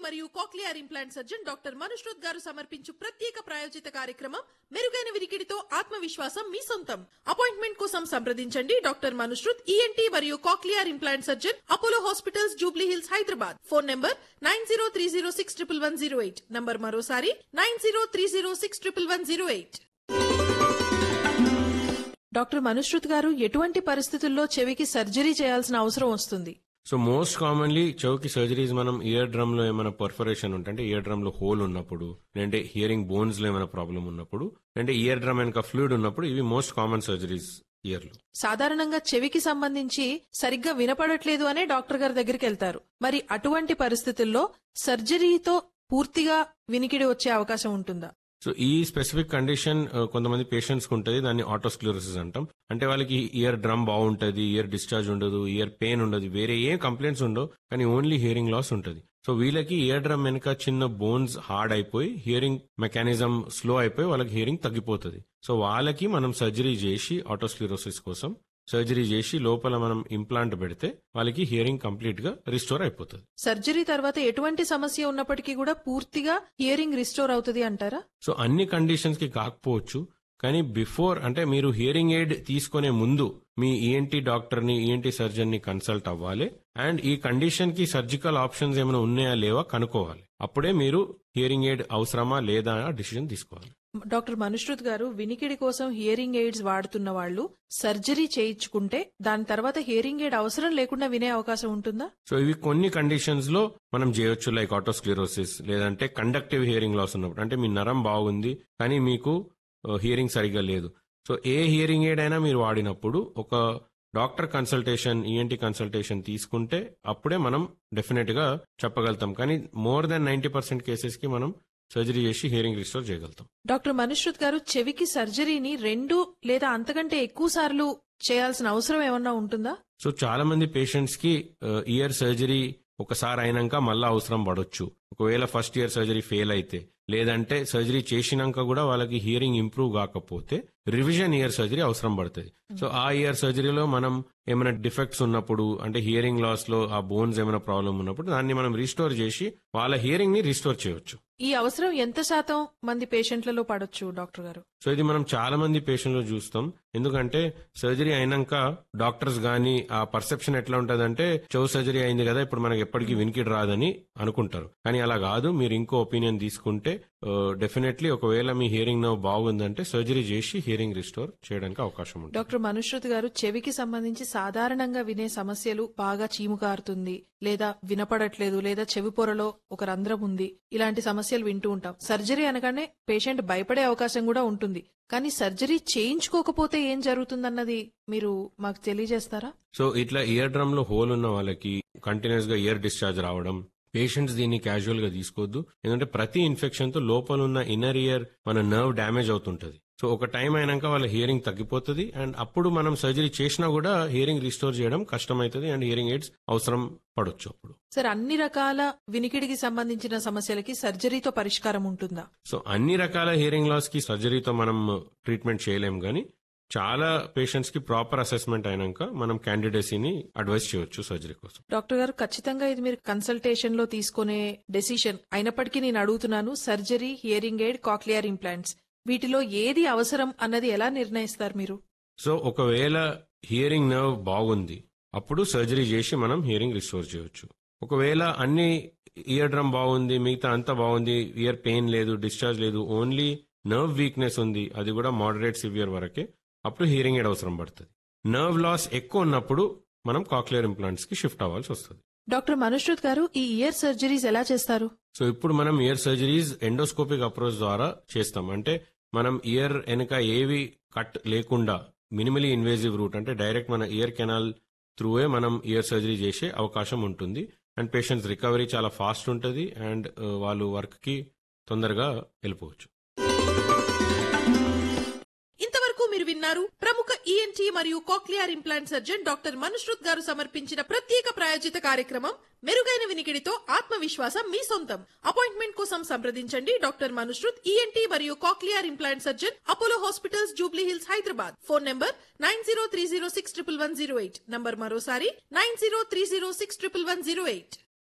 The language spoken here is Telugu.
మరియు cochlear implant surgeon doctor Manushruth garu సమర్పించు ప్రత్యేక ప్రాయోజిత కార్యక్రమం మెరుగైన వినికిడితో ఆత్మవిశ్వాసం మీ సొంతం అపాయింట్మెంట్ కోసం సంప్రదించండి డాక్టర్ మనుష్రుత్ ఈఎన్టీ మరియు cochlear implant surgeon Apollo hospitals Jubilee Hills Hyderabad phone number nine zero three zero six triple one zero eight number మరోసారి nine zero three zero six triple one zero eight doctor Manushruth garu ఎటువంటి పరిస్థితుల్లో చెవికి సర్జరీ చేయాల్సిన అవసరం వస్తుంది సో మోస్ట్ కామన్లీ చెవుకి సర్జరీస్ మనం ఇయర్ డ్రమ్ లో ఏమైనా పర్ఫరేషన్ ఉంటే అంటే ఇయర్ డ్రమ్ లో హోల్ ఉన్నప్పుడు లేదంటే హియరింగ్ బోన్స్ లో ఏమైనా ప్రాబ్లం ఉన్నప్పుడు లేదంటే ఇయర్ డ్రమ్ వెనక ఫ్లూయిడ్ ఉన్నప్పుడు ఇవి మోస్ట్ కామన్ సర్జరీస్ ఇయర్ లో సాధారణంగా చెవికి సంబంధించి సరిగ్గా వినపడట్లేదు అనే డాక్టర్ గారి దగ్గరికి వెళ్తారు మరి అటువంటి పరిస్థితుల్లో సర్జరీతో పూర్తిగా వినికిడి వచ్చే అవకాశం ఉంటుందా సో ఈ స్పెసిఫిక్ కండిషన్ కొంతమంది పేషెంట్స్ కి ఉంటుంది దాన్ని ఆటోస్క్లరోసిస్ అంటాం అంటే వాళ్ళకి ఇయర్ డ్రమ్ బాగుంటది ఇయర్ డిశ్చార్జ్ ఉండదు ఇయర్ పెయిన్ ఉండదు వేరే ఏ కంప్లైంట్స్ ఉండవు కానీ ఓన్లీ హియరింగ్ లాస్ ఉంటుంది సో వీళ్ళకి ఇయర్ డ్రమ్ వెనుక చిన్న బోన్స్ హార్డ్ అయిపోయి హియరింగ్ మెకానిజం స్లో అయిపోయి వాళ్ళకి హియరింగ్ తగ్గిపోతుంది సో వాళ్ళకి మనం సర్జరీ చేసి ఆటోస్క్లరోసిస్ కోసం సర్జరీ చేసి లోపల మనం ఇంప్లాంట్ పెడితే వాళ్ళకి హియరింగ్ కంప్లీట్ గా రిస్టోర్ అయిపోతుంది సర్జరీ తర్వాత ఎటువంటి సమస్య ఉన్నప్పటికీ కూడా పూర్తిగా హియరింగ్ రిస్టోర్ అవుతుంది అంటారా సో అన్ని కండిషన్స్ కి కాకపోవచ్చు కానీ బిఫోర్ అంటే మీరు హియరింగ్ ఎయిడ్ తీసుకునే ముందు మీ ఈఎన్టీ డాక్టర్ ని ఈఎన్టీ సర్జన్ ని కన్సల్ట్ అవ్వాలి అండ్ ఈ కండిషన్ కి సర్జికల్ ఆప్షన్స్ ఏమైనా ఉన్నాయా లేవా కనుక్కోవాలి అప్పుడే మీరు హియరింగ్ ఎయిడ్ అవసరమా లేదా డిసిజన్ తీసుకోవాలి డాక్టర్ మనుష్రుత్ గారు వినికిడి కోసం హియరింగ్ ఎయిడ్స్ వాడుతున్న వాళ్ళు సర్జరీ చేయించుకుంటే దాని తర్వాత హియరింగ్ ఎయిడ్ అవసరం లేకుండా వినే అవకాశం ఉంటుందా సో ఇవి కొన్ని కండిషన్స్ లో మనం చేయొచ్చు లైక్ ఆటోస్క్లిరోసిస్ లేదంటే కండక్టివ్ హియరింగ్ లాస్ ఉన్నప్పుడు అంటే మీ నరం బాగుంది కానీ మీకు హియరింగ్ సరిగ్గా లేదు సో ఏ హియరింగ్ ఎయిడ్ అయినా మీరు వాడినప్పుడు ఒక డాక్టర్ కన్సల్టేషన్ ఈఎన్టీ కన్సల్టేషన్ తీసుకుంటే అప్పుడే మనం డెఫినెట్ గా చెప్పగలుగుతాం కానీ more than ninety percent cases కి మనం సర్జరీ చేసి హియరింగ్ రిస్టోర్ చేయగలుగుతాం డాక్టర్ మనుష్రుత్ గారు చెవికి సర్జరీని రెండు లేదా అంతకంటే ఎక్కువ సార్లు చేయాల్సిన అవసరం ఏమన్నా ఉంటుందా సో చాలా మంది పేషెంట్స్ కి ఇయర్ సర్జరీ ఒకసారి అయినాక మళ్ళీ అవసరం పడొచ్చు ఒకవేళ ఫస్ట్ ఇయర్ సర్జరీ ఫెయిల్ అయితే లేదంటే సర్జరీ చేసినాక కూడా వాళ్ళకి హియరింగ్ ఇంప్రూవ్ కాకపోతే రివిజన్ ఇయర్ సర్జరీ అవసరం పడుతుంది సో ఆ ఇయర్ సర్జరీలో మనం ఏమైనా డిఫెక్ట్స్ ఉన్నప్పుడు అంటే హియరింగ్ లాస్ లో ఆ బోన్స్ ఏమైనా ప్రాబ్లం ఉన్నప్పుడు దాన్ని మనం రిస్టోర్ చేసి వాళ్ళ హియరింగ్ ని రిస్టోర్ చేయొచ్చు ఈ అవసరం ఎంత శాతం మంది పేషెంట్లలో పడొచ్చు డాక్టర్ గారు సో ఇది మనం చాలా మంది పేషెంట్లు చూస్తాం ఎందుకంటే సర్జరీ అయినాక డాక్టర్స్ గానీ ఆ పర్సెప్షన్ ఎట్లా ఉంటదంటే చెవు సర్జరీ అయింది కదా ఇప్పుడు మనకి ఎప్పటికీ వినికిడి రాదని అనుకుంటారు కానీ అలా కాదు మీరు ఇంకో ఒపీనియన్ తీసుకుంటే డెఫినెట్లీ ఒకవేళ మీ హియరింగ్ నవ్ బాగుందంటే సర్జరీ చేసి హియరింగ్ రిస్టోర్ చేయడానికి అవకాశం ఉంటుంది డాక్టర్ మనుష్రుత్ గారు చెవికి సంబంధించి సాధారణంగా వినే సమస్యలు బాగా చీము కారుతుంది లేదా వినపడట్లేదు లేదా చెవి పొరలో ఒక రంధ్రం ఉంది ఇలాంటి సమస్యలు వింటూ ఉంటాం సర్జరీ అనగానే పేషెంట్ భయపడే అవకాశం కూడా ఉంటుంది కానీ సర్జరీ చేయించుకోకపోతే ఏం జరుగుతుందన్నది మీరు మాకు తెలియజేస్తారా సో ఇట్లా ఇయర్ డ్రమ్ లో హోల్ ఉన్న వాళ్ళకి కంటిన్యూస్ గా ఇయర్ డిశ్చార్జ్ రావడం పేషెంట్స్ దీన్ని క్యాజువల్ గా తీసుకోవద్దు ఎందుకంటే ప్రతి ఇన్ఫెక్షన్ తో లోపల ఉన్న ఇన్నర్ ఇయర్ మన నర్వ్ డ్యామేజ్ అవుతుంటది సో ఒక టైం అయినాక వాళ్ళ హియరింగ్ తగ్గిపోతుంది అండ్ అప్పుడు మనం సర్జరీ చేసినా కూడా హియరింగ్ రిస్టోర్ చేయడం కష్టమవుతుంది అండ్ హియరింగ్ ఎయిడ్స్ అవసరం పడొచ్చు అప్పుడు సార్ అన్ని రకాల వినికిడికి సంబంధించిన సమస్యలకి సర్జరీతో పరిష్కారం ఉంటుందా సో అన్ని రకాల హియరింగ్ లాస్ కి సర్జరీతో మనం ట్రీట్మెంట్ చేయలేం కానీ చాలా పేషెంట్స్ కి ప్రాపర్ అసెస్మెంట్ అయినాక మనం క్యాండిడేసీని అడ్వైస్ చేయొచ్చు సర్జరీ కోసం డాక్టర్ గారు ఖచ్చితంగా ఇది మీరు కన్సల్టేషన్ లో తీసుకునే డెసిషన్ అయినప్పటికీ నేను అడుగుతున్నాను surgery hearing aid cochlear implants వీటిలో ఏది అవసరం అన్నది ఎలా నిర్ణయిస్తారు మీరు సో ఒకవేళ హియరింగ్ నర్వ్ బాగుంది అప్పుడు సర్జరీ చేసి మనం హియరింగ్ రిస్టోర్ చేయొచ్చు ఒకవేళ అన్ని ఇయర్ డ్రమ్ బాగుంది మిగతా అంతా బాగుంది ఇయర్ పెయిన్ లేదు డిశ్చార్జ్ లేదు ఓన్లీ నర్వ్ వీక్నెస్ ఉంది అది కూడా మోడరేట్ సివియర్ వరకే అప్పుడు హియరింగ్ ఎయిడ్ అవసరం పడుతుంది నర్వ్ లాస్ ఎక్కువ ఉన్నప్పుడు మనం కాక్లియర్ ఇంప్లాంట్స్ కి షిఫ్ట్ అవ్వాల్సి వస్తుంది డాక్టర్ మనుష్రుత్ గారు ఈ ఇయర్ సర్జరీస్ ఎలా చేస్తారు సో ఇప్పుడు మనం ఇయర్ సర్జరీస్ ఎండోస్కోపిక్ అప్రోచ్ ద్వారా చేస్తాం అంటే మనం ఇయర్ వెనుక ఏవి కట్ లేకుండా మినిమలీ ఇన్వేజివ్ రూట్ అంటే డైరెక్ట్ మన ఇయర్ కెనాల్ త్రూవే మనం ఇయర్ సర్జరీ చేసే అవకాశం ఉంటుంది అండ్ పేషెంట్స్ రికవరీ చాలా ఫాస్ట్ ఉంటుంది అండ్ వాళ్ళు వర్క్ కి తొందరగా వెళ్ళిపోవచ్చు ఇంతవరకు మీరు విన్నారు ప్రముఖ ఈఎన్టీ మరియు cochlear implant surgeon doctor Manushruth garu సమర్పించిన ప్రత్యేక ప్రాయోజిత కార్యక్రమం మెరుగైన వినికిడితో ఆత్మవిశ్వాసం మీ సొంతం అపాయింట్మెంట్ కోసం సంప్రదించండి డాక్టర్ మనుష్రుత్ ఈఎన్టీ మరియు cochlear implant surgeon Apollo hospitals Jubilee Hills Hyderabad phone number nine zero three zero six triple one zero eight number మరోసారి nine zero three zero six triple one zero eight